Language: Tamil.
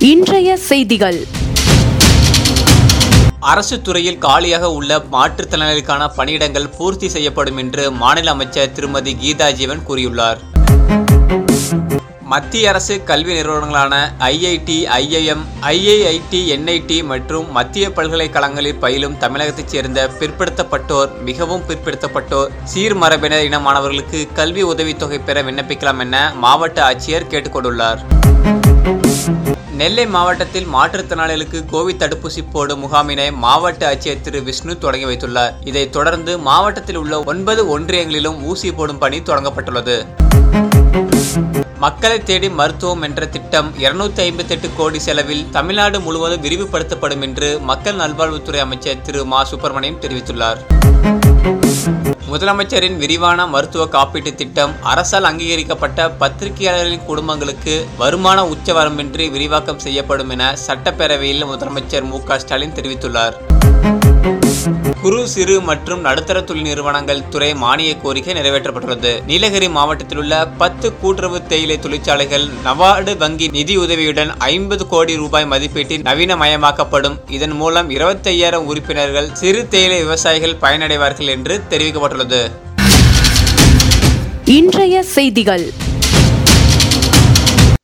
இன்றைய செய்திகள் அரசு துறையில் காலியாக உள்ள மாற்றுத்திறனாளிகளுக்கான பணியிடங்கள் பூர்த்தி செய்யப்படும் என்று மாநில அமைச்சர் திருமதி கீதா ஜீவன் கூறியுள்ளார் மத்திய அரசு கல்வி நிறுவனங்களான ஐஐடி ஐஐஎம் ஐஐஐடி என்ஐடி மற்றும் மத்திய பல்கலைக்கழகங்களில் பயிலும் தமிழகத்தைச் சேர்ந்த பிற்படுத்தப்பட்டோர் மிகவும் பிற்படுத்தப்பட்டோர் சீர்மரபினர் இன மாணவர்களுக்கு கல்வி உதவித்தொகை பெற விண்ணப்பிக்கலாம் என மாவட்ட ஆட்சியர் கேட்டுக்கொண்டுள்ளார் நெல்லை மாவட்டத்தில் மாற்றுத்திறனாளிகளுக்கு கோவிட் தடுப்பூசி போடும் முகாமினை மாவட்ட ஆட்சியர் திரு விஷ்ணு தொடங்கி வைத்துள்ளார் இதைத் தொடர்ந்து மாவட்டத்தில் உள்ள ஒன்பது ஒன்றியங்களிலும் ஊசி போடும் பணி தொடங்கப்பட்டுள்ளது மக்களை தேடி மருத்துவம் என்ற திட்டம் இருநூத்தி ஐம்பத்தி எட்டு கோடி செலவில் தமிழ்நாடு முழுவதும் விரிவுபடுத்தப்படும் என்று மக்கள் நல்வாழ்வுத்துறை அமைச்சர் திரு மா சுப்பிரமணியம் தெரிவித்துள்ளார் முதலமைச்சரின் விரிவான மருத்துவ காப்பீட்டு திட்டம் அரசால் அங்கீகரிக்கப்பட்ட பத்திரிகையாளர்களின் குடும்பங்களுக்கு வருமான உச்சவரம்பின்றி விரிவாக்கம் செய்யப்படும் என சட்டப்பேரவையில் முதலமைச்சர் மு க ஸ்டாலின் தெரிவித்துள்ளார் குறு சிறு மற்றும் நடுத்தர தொழில் நிறுவனங்கள் துறை மானிய கோரிக்கை நிறைவேற்றப்பட்டுள்ளது நீலகிரி மாவட்டத்தில் உள்ள பத்து கூட்டுறவு தேயிலை தொழிற்சாலைகள் நபார்டு வங்கி நிதியுதவியுடன் ஐம்பது கோடி ரூபாய் மதிப்பீட்டில் நவீனமயமாக்கப்படும் இதன் மூலம் இருபத்தையாயிரம் உறுப்பினர்கள் சிறு தேயிலை விவசாயிகள் பயனடைவார்கள் என்று தெரிவிக்கப்பட்டுள்ளது இன்றைய செய்திகள்